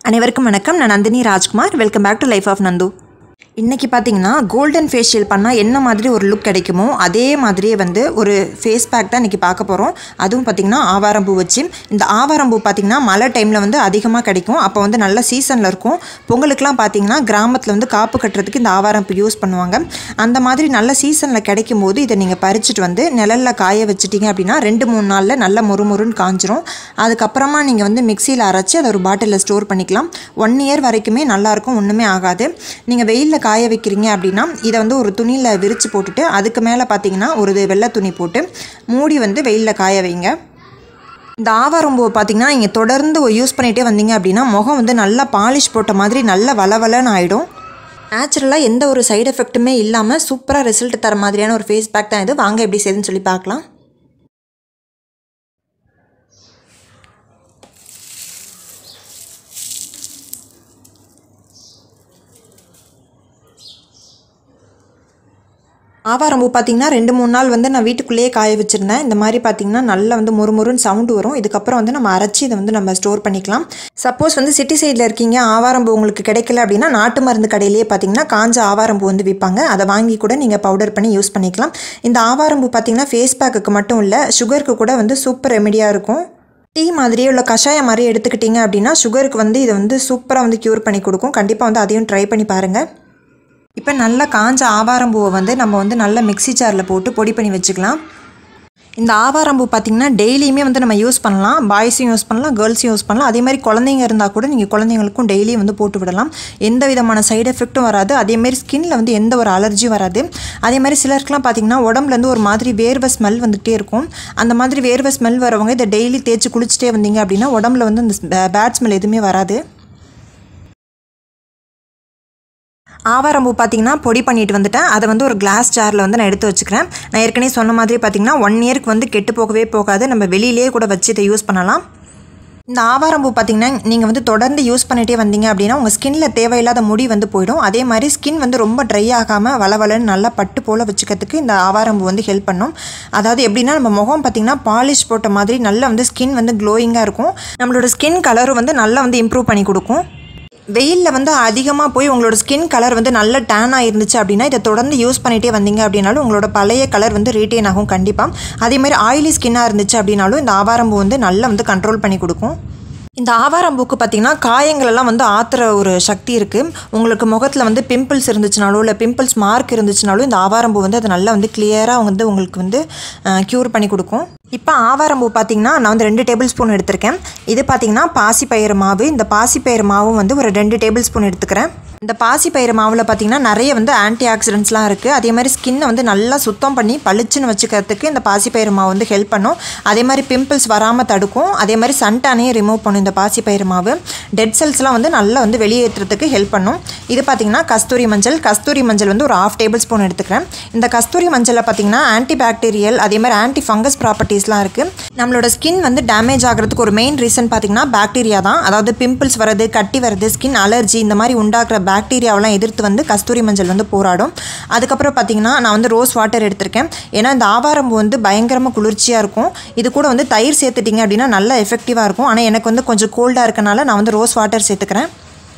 அனைவருக்கும் வணக்கம் நான் Nandini Rajkumar welcome back to life of Nandu இன்றைக்கி பார்த்தீங்கன்னா கோல்டன் ஃபேஷியல் பண்ணால் என்ன மாதிரி ஒரு லுக் கிடைக்குமோ அதே மாதிரியே வந்து ஒரு ஃபேஸ் பேக் தான் இன்றைக்கி பார்க்க போகிறோம் அதுவும் பார்த்திங்கன்னா ஆவாரம்பூ வச்சு இந்த ஆவாரம்பூ பார்த்திங்கன்னா மழை டைமில் வந்து அதிகமாக கிடைக்கும் அப்போ வந்து நல்ல சீசனில் இருக்கும் பொங்கலுக்குலாம் பார்த்திங்கன்னா கிராமத்தில் வந்து காப்பு கட்டுறதுக்கு இந்த ஆவாரம்பூ யூஸ் பண்ணுவாங்க அந்த மாதிரி நல்ல சீசனில் கிடைக்கும் போது இதை நீங்கள் பறிச்சுட்டு வந்து நிழலில் காய வச்சிட்டிங்க அப்படின்னா ரெண்டு மூணு நாளில் நல்ல முறுமுறுன்னு காஞ்சிரும் அதுக்கப்புறமா நீங்கள் வந்து மிக்சியில் அரைச்சி அதை ஒரு பாட்டிலில் ஸ்டோர் பண்ணிக்கலாம் ஒன் இயர் வரைக்குமே நல்லாயிருக்கும் ஒன்றுமே ஆகாது நீங்கள் வெயிலில் காய வைக்கிறீங்க அப்படின்னா இதை வந்து ஒரு துணியில் விரித்து போட்டுட்டு அதுக்கு மேலே பார்த்தீங்கன்னா ஒரு வெள்ளை துணி போட்டு மூடி வந்து வெயிலில் காய வைங்க இந்த ஆவாரம்பூவை பார்த்தீங்கன்னா நீங்கள் தொடர்ந்து யூஸ் பண்ணிகிட்டே வந்தீங்க அப்படின்னா முகம் வந்து நல்லா பாலிஷ் போட்ட மாதிரி நல்ல வளவலன்னு ஆகிடும் நேச்சுரலாக எந்த ஒரு சைடு எஃபெக்ட்டுமே இல்லாமல் சூப்பராக ரிசல்ட் தர மாதிரியான ஒரு ஃபேஸ் பேக் தான் இது வாங்க எப்படி செய்யுதுன்னு சொல்லி பார்க்கலாம் ஆவாரம்பூ பார்த்தீங்கன்னா ரெண்டு மூணு நாள் வந்து நான் வீட்டுக்குள்ளேயே காய வச்சுருந்தேன் இந்த மாதிரி பார்த்தீங்கன்னா நல்லா வந்து முறுமுறுன்னு சவுண்டு வரும் இதுக்கப்புறம் வந்து நம்ம அரைச்சி இதை வந்து நம்ம ஸ்டோர் பண்ணிக்கலாம் சப்போஸ் வந்து சிட்டி சைடில் இருக்கீங்க ஆவாரம்பூ உங்களுக்கு கிடைக்கல அப்படின்னா நாட்டு மருந்து கடையிலேயே பார்த்தீங்கன்னா காஞ்ச ஆவாரம்பூ வந்து விற்பாங்க அதை வாங்கி கூட நீங்கள் பவுடர் பண்ணி யூஸ் பண்ணிக்கலாம் இந்த ஆவாரம்பூ பார்த்தீங்கன்னா ஃபேஸ் பேக்குக்கு மட்டும் இல்லை சுகருக்கு கூட வந்து சூப்பர் ரெமெடியாக இருக்கும் டீ மாதிரியே உள்ள கஷாயம் மாதிரி எடுத்துக்கிட்டிங்க அப்படின்னா சுகருக்கு வந்து இதை வந்து சூப்பராக வந்து க்யூர் பண்ணி கொடுக்கும் கண்டிப்பாக வந்து அதையும் ட்ரை பண்ணி பாருங்கள் இப்போ நல்லா காஞ்ச ஆவாரம்பூவை வந்து நம்ம வந்து நல்லா மிக்ஸி ஜாரில் போட்டு பொடி பண்ணி வச்சுக்கலாம் இந்த ஆவாரம்பூ பார்த்திங்கன்னா டெய்லியுமே வந்து நம்ம யூஸ் பண்ணலாம் பாய்ஸையும் யூஸ் பண்ணலாம் கேர்ள்ஸையும் யூஸ் பண்ணலாம் அதே மாதிரி குழந்தைங்க இருந்தால் கூட நீங்கள் குழந்தைங்களுக்கும் டெய்லியும் வந்து போட்டு விடலாம் எந்த விதமான சைடு எஃபெக்ட்டும் வராது அதேமாரி ஸ்கின்னில் வந்து எந்த ஒரு அலர்ஜியும் வராது அதே மாதிரி சிலருக்குலாம் பார்த்திங்கன்னா உடம்புலேருந்து ஒரு மாதிரி வேர்வை ஸ்மெல் வந்துகிட்டே இருக்கும் அந்த மாதிரி வேர்வை ஸ்மெல் வரவங்க இதை டெய்லி தேய்ச்சி குளிச்சுட்டே வந்தீங்க அப்படின்னா உடம்புல வந்து அந்த பேட் ஸ்மெல் எதுவுமே வராது ஆவாரம்பூ பார்த்தீங்கன்னா பொடி பண்ணிட்டு வந்துட்டேன் அதை வந்து ஒரு கிளாஸ் ஜாரில் வந்து நான் எடுத்து வச்சுக்கிறேன் நான் ஏற்கனவே சொன்ன மாதிரி பார்த்தீங்கன்னா ஒன் இயருக்கு வந்து கெட்டு போகவே போகாது நம்ம வெளியிலேயே கூட வச்சு இதை யூஸ் பண்ணலாம் இந்த ஆவாரம்பூ பார்த்திங்கன்னா நீங்கள் வந்து தொடர்ந்து யூஸ் பண்ணிகிட்டே வந்தீங்க அப்படின்னா உங்கள் ஸ்கின்ல தேவையில்லாத முடி வந்து போயிடும் அதே மாதிரி ஸ்கின் வந்து ரொம்ப ட்ரை ஆகாமல் வளவலன்னு நல்லா பட்டு போல் வச்சுக்கிறதுக்கு இந்த ஆவாரம்பூ வந்து ஹெல்ப் பண்ணும் அதாவது எப்படின்னா நம்ம முகம் பார்த்திங்கன்னா பாலிஷ் போட்ட மாதிரி நல்லா வந்து ஸ்கின் வந்து க்ளோயிங்காக இருக்கும் நம்மளோட ஸ்கின் கலரும் வந்து நல்லா வந்து இம்ப்ரூவ் பண்ணி கொடுக்கும் வெயிலில் வந்து அதிகமாக போய் உங்களோட ஸ்கின் கலர் வந்து நல்ல டேனாக இருந்துச்சு அப்படின்னா இதை தொடர்ந்து யூஸ் பண்ணிகிட்டே வந்தீங்க அப்படின்னாலும் உங்களோட பழைய கலர் வந்து ரீட்டைன் ஆகும் கண்டிப்பாக அதே மாதிரி ஆயிலி ஸ்கின்னாக இருந்துச்சு அப்படின்னாலும் இந்த ஆவாரம்பூ வந்து நல்லா வந்து கண்ட்ரோல் பண்ணி கொடுக்கும் இந்த ஆவாரம்பூக்கு பார்த்திங்கன்னா காயங்களெல்லாம் வந்து ஆற்றுற ஒரு சக்தி இருக்குது உங்களுக்கு முகத்தில் வந்து பிம்பிள்ஸ் இருந்துச்சுனாலோ இல்லை பிம்பிள்ஸ் மார்க் இருந்துச்சுனாலும் இந்த ஆவாரம்பூ வந்து அதை நல்லா வந்து கிளியராக வந்து உங்களுக்கு வந்து க்யூர் பண்ணி கொடுக்கும் இப்போ ஆவாரம்பூ பார்த்திங்கன்னா நான் வந்து ரெண்டு டேபிள் ஸ்பூன் எடுத்திருக்கேன் இது பார்த்திங்கன்னா பாசிப்பயிறு மாவு இந்த பாசிப்பயிறு மாவும் வந்து ஒரு ரெண்டு டேபிள் ஸ்பூன் எடுத்துக்கிறேன் இந்த பாசிப்பயிறு மாவில் பார்த்திங்கன்னா நிறைய வந்து ஆன்டி ஆக்சிடென்ட்ஸ்லாம் இருக்குது அதே மாதிரி ஸ்கின்னை வந்து நல்லா சுத்தம் பண்ணி பளிச்சுன்னு வச்சுக்கிறதுக்கு இந்த பாசிப்பயிறு மாவு வந்து ஹெல்ப் பண்ணும் அதே மாதிரி பிம்பிள்ஸ் வராமல் தடுக்கும் அதே மாதிரி சன்டானையும் ரிமூவ் பண்ணும் இந்த பாசிப்பயிறு மாவு டெட் செல்ஸ்லாம் வந்து நல்லா வந்து வெளியேற்றுறதுக்கு ஹெல்ப் பண்ணும் இது பார்த்திங்கன்னா கஸ்தூரி மஞ்சள் கஸ்தூரி மஞ்சள் வந்து ஒரு ஆஃப் டேபிள் ஸ்பூன் எடுத்துக்கிறேன் இந்த கஸ்தூரி மஞ்சளில் பார்த்திங்கன்னா ஆன்டி பாக்டீரியல் அதே மாதிரி ஆன்டி ஃபங்கஸ் ப்ராப்பர்ட்டிஸ்லாம் இருக்குது நம்மளோட ஸ்கின் வந்து டேமேஜ் ஆகிறதுக்கு ஒரு மெயின் ரீசன் பார்த்திங்கன்னா பாக்டீரியா தான் அதாவது பிம்பிள்ஸ் வரது கட்டி வரது ஸ்கின் அலர்ஜி இந்த மாதிரி உண்டாக்குற பாக்டீரியாவெல்லாம் எதிர்த்து வந்து கஸ்தூரி மஞ்சள் வந்து போராடும் அதுக்கப்புறம் பார்த்திங்கன்னா நான் வந்து ரோஸ் வாட்டர் எடுத்திருக்கேன் ஏன்னா இந்த ஆவாரம்பூ வந்து பயங்கரமாக குளிர்ச்சியாக இருக்கும் இது கூட வந்து தயிர் சேர்த்துட்டிங்க அப்படின்னா நல்லா எஃபெக்டிவாக இருக்கும் ஆனால் எனக்கு வந்து கொஞ்சம் கோல்டாக இருக்கனால நான் வந்து ரோஸ் வாட்டர் சேர்த்துக்கிறேன்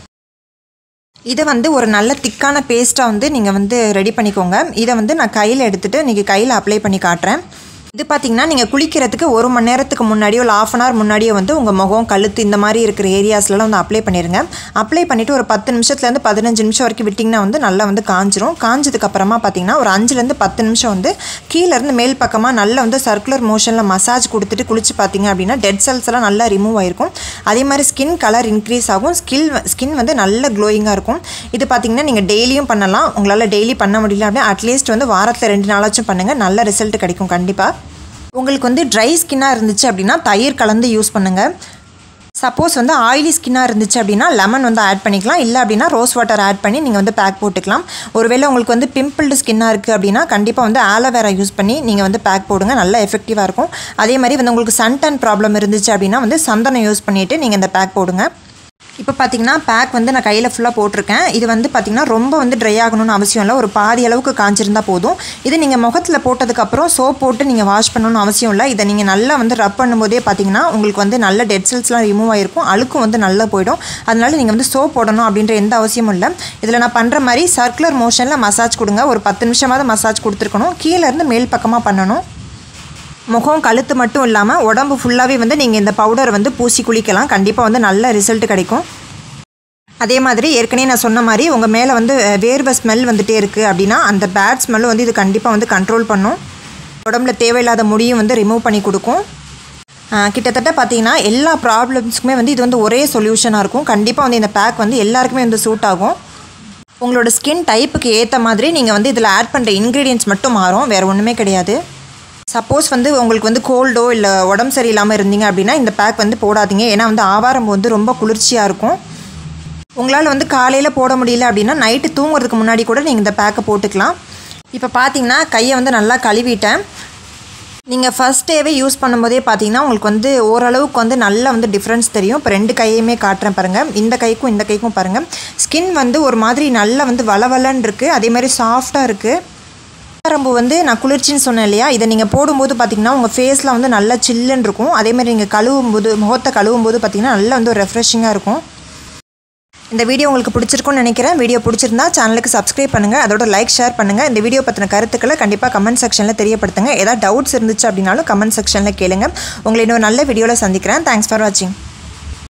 இதை வந்து ஒரு நல்ல திக்கான பேஸ்ட்டாக வந்து நீங்கள் வந்து ரெடி பண்ணிக்கோங்க இதை வந்து நான் கையில் எடுத்துகிட்டு நீங்கள் கையில் அப்ளை பண்ணி காட்டுறேன் இது பார்த்தீங்கன்னா நீங்கள் குளிக்கிறதுக்கு ஒரு மணி நேரத்துக்கு முன்னாடியோ இல்லை ஆஃப் அன் ஹவர் முன்னாடியோ வந்து உங்கள் முகம் கழுத்து இந்த மாதிரி இருக்கிற ஏரியாஸ்லாம் வந்து அப்ளை பண்ணிடுங்க அப்ளை பண்ணிவிட்டு ஒரு பத்து நிமிஷத்துலேருந்து பதினஞ்சு நிமிஷம் வரைக்கும் விட்டிங்கன்னா வந்து நல்லா வந்து காஞ்சிரும் காஞ்சதுக்கப்புறமா பார்த்தீங்கன்னா ஒரு அஞ்சுலேருந்து பத்து நிமிஷம் வந்து கீழேருந்து மேல் பக்கமாக நல்லா வந்து சர்க்குலர் மோஷனில் மசாஜ் கொடுத்துட்டு குளிச்சு பார்த்தீங்க அப்படின்னா டெட் செல்ஸ் எல்லாம் நல்லா ரிமூவ் ஆயிருக்கும் அதே மாதிரி ஸ்கின் கலர் இன்க்ரீஸ் ஆகும் ஸ்கில் ஸ்கின் வந்து நல்ல க்ளோயிங்காக இருக்கும் இது பார்த்தீங்கன்னா நீங்கள் டெய்லியும் பண்ணலாம் உங்களால் டெய்லி பண்ண முடியல அப்படின்னா அட்லீஸ்ட் வந்து வாரத்தில் ரெண்டு நாளாச்சும் பண்ணுங்கள் நல்ல ரிசல்ட் கிடைக்கும் கண்டிப்பாக உங்களுக்கு வந்து ட்ரை ஸ்கின்னாக இருந்துச்சு அப்படின்னா தயிர் கலந்து யூஸ் பண்ணுங்கள் சப்போஸ் வந்து ஆயிலி ஸ்கின்னாக இருந்துச்சு அப்படின்னா லெமன் வந்து ஆட் பண்ணிக்கலாம் இல்லை அப்படின்னா ரோஸ் வாட்டர் ஆட் பண்ணி நீங்கள் வந்து பேக் போட்டுக்கலாம் ஒருவேளை உங்களுக்கு வந்து பிம்பிள்டு ஸ்கின்னாக இருக்குது அப்படின்னா கண்டிப்பாக வந்து ஆலோவேரா யூஸ் பண்ணி நீங்கள் வந்து பேக் போடுங்க நல்லா எஃபெக்டிவாக இருக்கும் அதே மாதிரி வந்து உங்களுக்கு சன்டன் ப்ராப்ளம் இருந்துச்சு அப்படின்னா வந்து சந்தனம் யூஸ் பண்ணிவிட்டு நீங்கள் இந்த பேக் போடுங்க இப்போ பார்த்தீங்கன்னா பேக் வந்து நான் கையில் ஃபுல்லாக போட்டிருக்கேன் இது வந்து பார்த்தீங்கன்னா ரொம்ப வந்து ட்ரை ஆகணும்னு அவசியம் இல்லை ஒரு பாதி அளவுக்கு காஞ்சிருந்தா போதும் இது நீங்கள் முகத்தில் போட்டதுக்கப்புறம் சோப் போட்டு நீங்கள் வாஷ் பண்ணணும்னு அவசியம் இல்லை இதை நீங்கள் நல்லா வந்து ரப் பண்ணும்போதே பார்த்தீங்கன்னா உங்களுக்கு வந்து நல்ல டெட் செல்ஸ்லாம் ரிமூவ் ஆகிருக்கும் அழுக்கும் வந்து நல்லா போயிடும் அதனால நீங்கள் வந்து சோப் போடணும் அப்படின்ற எந்த அவசியமும் இல்லை இதில் நான் பண்ணுற மாதிரி சர்க்குலர் மோஷனில் மசாஜ் கொடுங்க ஒரு பத்து நிமிஷமாவது மசாஜ் கொடுத்துருக்கணும் கீழே இருந்து மேல் பக்கமாக பண்ணணும் முகம் கழுத்து மட்டும் இல்லாமல் உடம்பு ஃபுல்லாகவே வந்து நீங்கள் இந்த பவுடரை வந்து பூசி குளிக்கலாம் கண்டிப்பாக வந்து நல்ல ரிசல்ட் கிடைக்கும் அதே மாதிரி ஏற்கனவே நான் சொன்ன மாதிரி உங்கள் மேலே வந்து அஹ், வேர்வை ஸ்மெல் வந்துட்டே இருக்குது அப்படின்னா அந்த பேட் ஸ்மெல்லும் வந்து இது கண்டிப்பாக வந்து கண்ட்ரோல் பண்ணும் உடம்புல தேவையில்லாத முடியும் வந்து ரிமூவ் பண்ணி கொடுக்கும் அஹ், கிட்டத்தட்ட பார்த்தீங்கன்னா எல்லா ப்ராப்ளம்ஸ்க்குமே வந்து இது வந்து ஒரே சொல்யூஷனாக இருக்கும் கண்டிப்பாக வந்து இந்த பேக் வந்து எல்லாருக்குமே வந்து சூட் ஆகும் உங்களோட ஸ்கின் டைப்புக்கு ஏற்ற மாதிரி நீங்கள் வந்து இதில் ஆட் பண்ணுற இன்க்ரீடியன்ஸ் மட்டும் மாறும் வேறு ஒன்றுமே கிடையாது சப்போஸ் வந்து உங்களுக்கு வந்து கோல்டோ இல்லை உடம்பு சரியில்லாமல் இருந்தீங்க அப்படின்னா இந்த பேக் வந்து போடாதீங்க ஏன்னா வந்து ஆவாரம்பு வந்து ரொம்ப குளிர்ச்சியாக இருக்கும் உங்களால் வந்து காலையில் போட முடியல அப்படின்னா நைட்டு தூங்குறதுக்கு முன்னாடி கூட நீங்கள் இந்த பேக்கை போட்டுக்கலாம் இப்போ பார்த்தீங்கன்னா கையை வந்து நல்லா கழுவிட்டேன் நீங்கள் ஃபஸ்ட் டேவே யூஸ் பண்ணும்போதே பார்த்தீங்கன்னா உங்களுக்கு வந்து ஓரளவுக்கு வந்து நல்லா வந்து டிஃப்ரென்ஸ் தெரியும் இப்போ ரெண்டு கையுமே காட்டுறேன் பாருங்கள் இந்த கைக்கும் இந்த கைக்கும் பாருங்கள் ஸ்கின் வந்து ஒரு மாதிரி நல்லா வந்து வளவலன்னு இருக்குது அதே மாதிரி சாஃப்டாக இருக்குது ஆரம்பு வந்து நான் குளிர்ச்சின்னு சொன்னேன் இல்லையா இதை நீங்கள் போடும்போது பார்த்தீங்கன்னா உங்கள் ஃபேஸில் வந்து நல்லா சில்லுன்னு இருக்கும் அதே மாதிரி நீங்கள் கழுவும் போது முகத்தை கழுவும் போது பார்த்தீங்கன்னா நல்லா வந்து ஒரு ரெஃப்ரெஷிங்காக இருக்கும் இந்த வீடியோ உங்களுக்கு பிடிச்சிருக்கும்னு நினைக்கிறேன் வீடியோ பிடிச்சிருந்தா சேனலுக்கு சப்ஸ்கிரைப் பண்ணுங்கள் அதோட லைக் ஷேர் பண்ணுங்கள் இந்த வீடியோ பற்றின கருத்துக்களை கண்டிப்பாக கமெண்ட் செக்ஷனில் தெரியப்படுத்துங்க ஏதாவது டவுட்ஸ் இருந்துச்சு அப்படின்னாலும் கமெண்ட் செக்ஷனில் கேளுங்க உங்களை இன்னொரு நல்ல வீடியோவில் சந்திக்கிறேன் தேங்க்ஸ் ஃபார் வாட்சிங்